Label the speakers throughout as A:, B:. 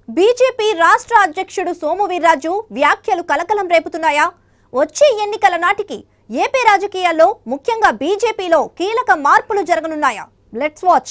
A: BJP రాష్ట్ర అధ్యక్షుడు సోము వీర్రాజు వ్యాఖ్యలు కలకలం రేపుతున్నాయా వచ్చే ఎన్నికల నాటికి ఏపీ రాజకీయాల్లో ముఖ్యంగా బీజేపీలో కీలక మార్పులు జరగనున్నాయా let's watch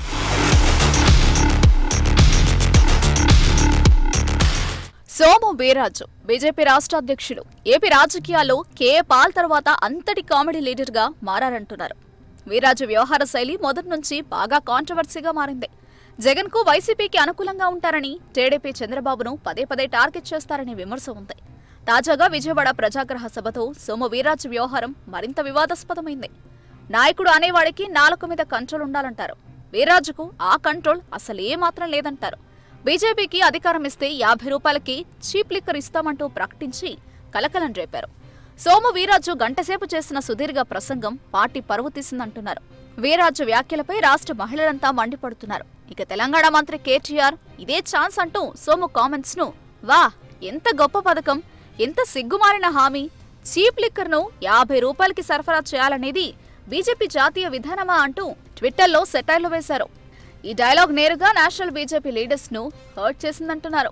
B: Somu Veerraju BJP రాష్ట్ర అధ్యక్షుడు ఏపీ రాజకీయాల్లో కేఏ పాల్ తర్వాత అంతటి కామెడీ లీడర్ గా మారారంటున్నారు వీర్రాజు వ్యవహార శైలి మొదటి నుంచి బాగా కాంట్రవర్సీగా మారింది జగన్ కు వైసీపీకి అనుకూలంగా ఉంటారని టీడీపీ చంద్రబాబును పదే పదే టార్గెట్ చేస్తారనే విమర్శ ఉంది తాజాగా విజయవాడ ప్రజాగ్రహ సభతో సోము వీర్రాజు వ్యవహారం మరింత వివాదాస్పదమైంది నాయకుడు అనేవాడికి నాలుక మీద కంట్రోల్ ఉండాలంటారు వీర్రాజుకు ఆ కంట్రోల్ అసలు ఏమాత్రం లేదంటారు బీజేపీకి అధికారం ఇస్తే యాభై రూపాయలకి చీప్ లిక్కర్ ఇస్తామంటూ ప్రకటించి కలకలం రేపారు సోము వీరాజు గంటసేపు చేసిన సుదీర్ఘ ప్రసంగం పార్టీ పరువు తీసిందంటున్నారు వీరాజు వ్యాఖ్యలపై రాష్ట్ర మహిళలంతా మండిపడుతున్నారు ఇక తెలంగాణ మంత్రి కేటీఆర్ ఇదే ఛాన్స్ అంటూ సోము కామెంట్స్ ను వా ఎంత గొప్ప పథకం ఎంత సిగ్గుమారిన హామీ చీప్ లిక్కర్ ను యాభై రూపాయలకి సరఫరా చేయాలనేది బీజేపీ జాతీయ విధానమా అంటూ ట్విట్టర్లో సెటైర్లు వేశారు ఈ డైలాగ్ నేరుగా నేషనల్ బీజేపీ లీడర్స్ ను హర్ట్ చేసిందంటున్నారు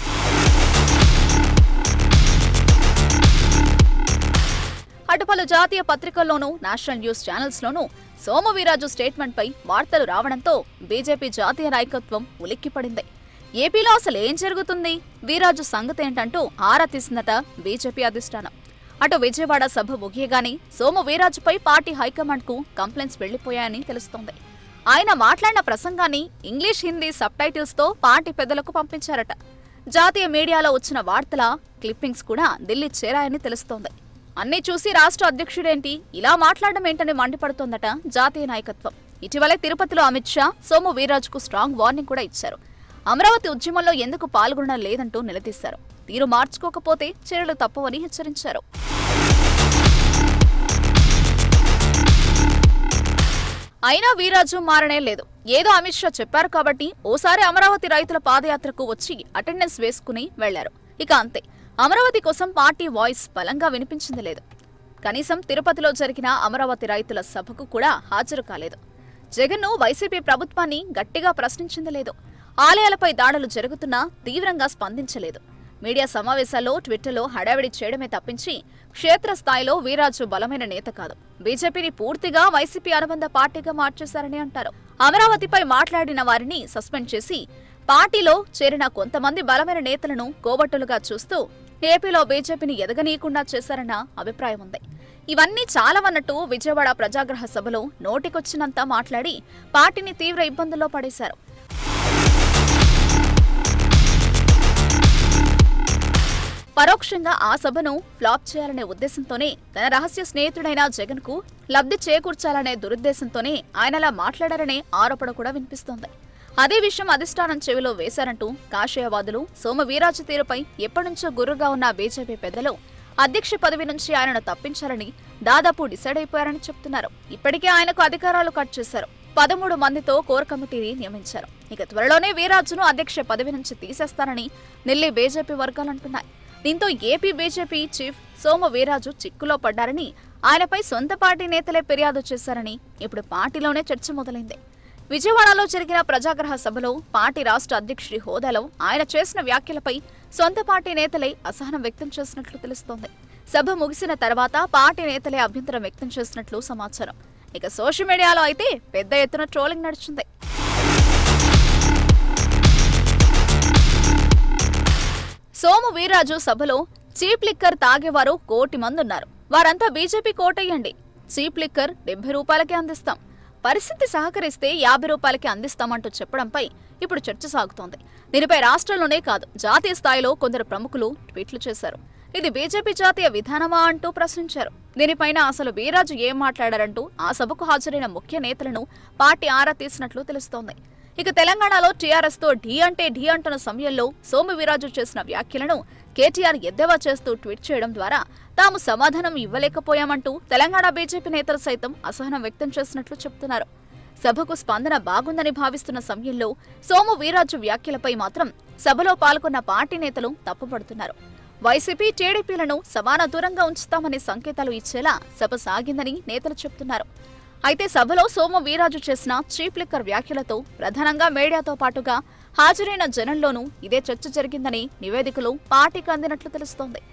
B: అటు పలు జాతీయ పత్రికల్లోనూ నేషనల్ న్యూస్ ఛానల్స్ లోనూ సోము వీరాజు స్టేట్మెంట్ పై వార్తలు రావడంతో బీజేపీ జాతీయ నాయకత్వం ఉలిక్కిపడింది ఏపీలో అసలు ఏం జరుగుతుంది వీరాజు సంగతి ఏంటంటూ ఆరా తీసిందట బీజేపీ అధిష్టానం అటు విజయవాడ సభ ముగియగానే సోము వీరాజుపై పార్టీ హైకమాండ్ కు కంప్లైంట్స్ వెళ్లిపోయాయని తెలుస్తోంది ఆయన మాట్లాడిన ప్రసంగాన్ని ఇంగ్లీష్ హిందీ సబ్ టైటిల్స్ తో పార్టీ పెద్దలకు పంపించారట జాతీయ మీడియాలో వచ్చిన వార్తల క్లిప్పింగ్స్ కూడా ఢిల్లీ చేరాయని తెలుస్తోంది అన్నీ చూసి రాష్ట్ర అధ్యక్షుడేంటి ఇలా మాట్లాడడం ఏంటని మండిపడుతోందట జాతీయ నాయకత్వం ఇటీవలే తిరుపతిలో అమిత్ షా సోము వీర్రాజుకు స్ట్రాంగ్ వార్నింగ్ కూడా ఇచ్చారు అమరావతి ఉద్యమంలో ఎందుకు పాల్గొనడం లేదంటూ నిలదీశారు తీరు మార్చుకోకపోతే చర్యలు తప్పవని హెచ్చరించారు అయినా వీరాజు మారనే లేదు ఏదో అమిత్ షా చెప్పారు కాబట్టి ఓసారి అమరావతి రైతుల పాదయాత్రకు వచ్చి అటెండెన్స్ వేసుకుని వెళ్లారు ఇక అంతే అమరావతి కోసం పార్టీ వాయిస్ బలంగా వినిపించింది లేదు కనీసం తిరుపతిలో జరిగిన అమరావతి రైతుల సభకు కూడా హాజరు కాలేదు జగన్ను వైసీపీ ప్రభుత్వాన్ని గట్టిగా ప్రశ్నించింది లేదు ఆలయాలపై దాడులు జరుగుతున్నా తీవ్రంగా స్పందించలేదు మీడియా సమావేశాల్లో ట్విట్టర్లో హడావిడి చేయడమే తప్పించి క్షేత్రస్థాయిలో వీరాజు బలమైన నేత కాదు బీజేపీని పూర్తిగా వైసీపీ అనుబంధ పార్టీగా మార్చేశారని అంటారు అమరావతిపై మాట్లాడిన వారిని సస్పెండ్ చేసి పార్టీలో చేరిన కొంతమంది బలమైన నేతలను కోబట్టులుగా చూస్తూ ఏపీలో బీజేపీని ఎదగనీయకుండా చేశారన్న అభిప్రాయం ఉంది ఇవన్నీ చాలవన్నట్టు విజయవాడ ప్రజాగ్రహ సభలో నోటికొచ్చినంత మాట్లాడి పార్టీని తీవ్ర ఇబ్బందుల్లో పడేశారు పరోక్షంగా ఆ సభను ఫ్లాప్ చేయాలనే ఉద్దేశంతోనే తన రహస్య స్నేహితుడైన జగన్ కు లబ్ధి చేకూర్చాలనే దురుద్దేశంతోనే ఆయనలా మాట్లాడారనే ఆరోపణ కూడా వినిపిస్తోంది అదే విషయం అధిష్టానం చెవిలో వేశారంటూ కాషాయవాదులు సోమ వీరాజు తీరుపై ఎప్పటినుంచో గుర్రుగా ఉన్న బీజేపీ పెద్దలు అధ్యక్ష పదవి నుంచి ఆయనను తప్పించాలని దాదాపు డిసైడ్ అయిపోయారని చెప్తున్నారు ఇప్పటికే ఆయనకు అధికారాలు కట్ చేశారు పదమూడు మందితో కోర్ కమిటీని నియమించారు ఇక త్వరలోనే వీరాజును అధ్యక్ష పదవి నుంచి తీసేస్తారని ఢిల్లీ బీజేపీ వర్గాలంటున్నాయి దీంతో AP BJP chief Somu Veerraju చిక్కులో పడ్డారని ఆయనపై సొంత పార్టీ నేతలే ఫిర్యాదు చేశారని ఇప్పుడు పార్టీలోనే చర్చ మొదలైంది విజయవాడలో జరిగిన ప్రజాగ్రహ సభలో పార్టీ రాష్ట్ర అధ్యక్షుడి హోదాలో ఆయన చేసిన వ్యాఖ్యలపై సొంత పార్టీ నేతలే అసహనం వ్యక్తం చేసినట్లు తెలుస్తోంది సభ ముగిసిన తర్వాత పార్టీ నేతలే అభ్యంతరం వ్యక్తం చేసినట్లు సమాచారం ఇక సోషల్ మీడియాలో అయితే పెద్ద ఎత్తున ట్రోలింగ్ నడుచుంది సోము వీర్రాజు సభలో చీప్ లిక్కర్ తాగేవారు కోటి మంది ఉన్నారు వారంతా బీజేపీ కోటయ్యండి చీప్ లిక్కర్ డెబ్బై రూపాయలకే అందిస్తాం పరిస్థితి సహకరిస్తే యాభై రూపాయలకి అందిస్తామంటూ చెప్పడంపై ఇప్పుడు చర్చ సాగుతోంది దీనిపై రాష్ట్రంలోనే కాదు జాతీయ స్థాయిలో కొందరు ప్రముఖులు ట్వీట్లు చేశారు ఇది బీజేపీ జాతీయ విధానమా అంటూ ప్రశ్నించారు దీనిపైన అసలు వీరాజు ఏం మాట్లాడారంటూ ఆ సభకు హాజరైన ముఖ్య నేతలను పార్టీ ఆరా తీసినట్లు తెలుస్తోంది ఇక తెలంగాణలో టీఆర్ఎస్ తో ఢీ అంటే ఢీ అంటున్న సమయంలో సోము వీరాజు చేసిన వ్యాఖ్యలను కేటీఆర్ ఎద్దేవా చేస్తూ ట్వీట్ చేయడం ద్వారా తాము సమాధానం ఇవ్వలేకపోయామంటూ తెలంగాణ బీజేపీ నేతలు సైతం అసహనం వ్యక్తం చేసినట్లు చెప్తున్నారు సభకు స్పందన బాగుందని భావిస్తున్న సమయంలో సోము వీరాజు వ్యాఖ్యలపై మాత్రం సభలో పాల్గొన్న పార్టీ నేతలు తప్పుపడుతున్నారు వైసీపీ టీడీపీలను సమాన దూరంగా ఉంచుతామనే సంకేతాలు ఇచ్చేలా సభ సాగిందని నేతలు చెప్తున్నారు అయితే సభలో సోము వీరాజు చేసిన చీప్ లిక్కర్ వ్యాఖ్యలతో ప్రధానంగా మీడియాతో పాటుగా హాజరైన జనంలోనూ ఇదే చర్చ జరిగిందని నివేదికలు పార్టీకి అందినట్లు తెలుస్తోంది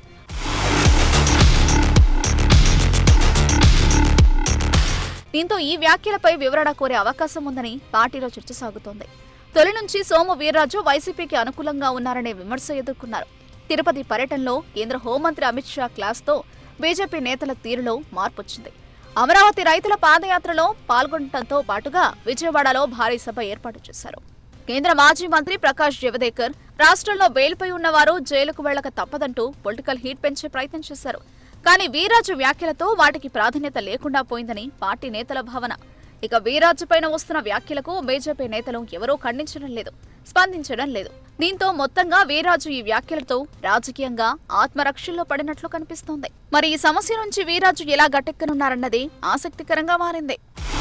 B: దీంతో ఈ వ్యాఖ్యలపై వివరణ కోరే అవకాశం ఉందని పార్టీలో చర్చ సాగుతోంది తొలి నుంచి సోము వీర్రాజు వైసీపీకి అనుకూలంగా ఉన్నారనే విమర్శ ఎదుర్కొన్నారు తిరుపతి పర్యటనలో కేంద్ర హోంమంత్రి అమిత్ షా క్లాస్తో బీజేపీ నేతల తీరులో మార్పొచ్చింది అమరావతి రైతుల పాదయాత్రలో పాల్గొనడంతో పాటుగా విజయవాడలో భారీ సభ ఏర్పాటు చేశారు కేంద్ర మాజీ మంత్రి ప్రకాష్ జవదేకర్ రాష్ట్రంలో బెయిల్పై ఉన్నవారు జైలుకు వెళ్లక తప్పదంటూ పొలిటికల్ హీట్ పెంచే ప్రయత్నం చేశారు కానీ వీరాజు వ్యాఖ్యలతో వాటికి ప్రాధాన్యత లేకుండా పోయిందని పార్టీ నేతల భావన ఇక వీరాజు పైన వస్తున్న వ్యాఖ్యలకు బీజేపీ నేతలు ఎవరూ ఖండించడం లేదు స్పందించడం లేదు దీంతో మొత్తంగా వీరాజు ఈ వ్యాఖ్యలతో రాజకీయంగా ఆత్మరక్షల్లో పడినట్లు కనిపిస్తోంది మరి ఈ సమస్య నుంచి వీరాజు ఎలా గట్టెక్కనున్నారన్నది ఆసక్తికరంగా మారింది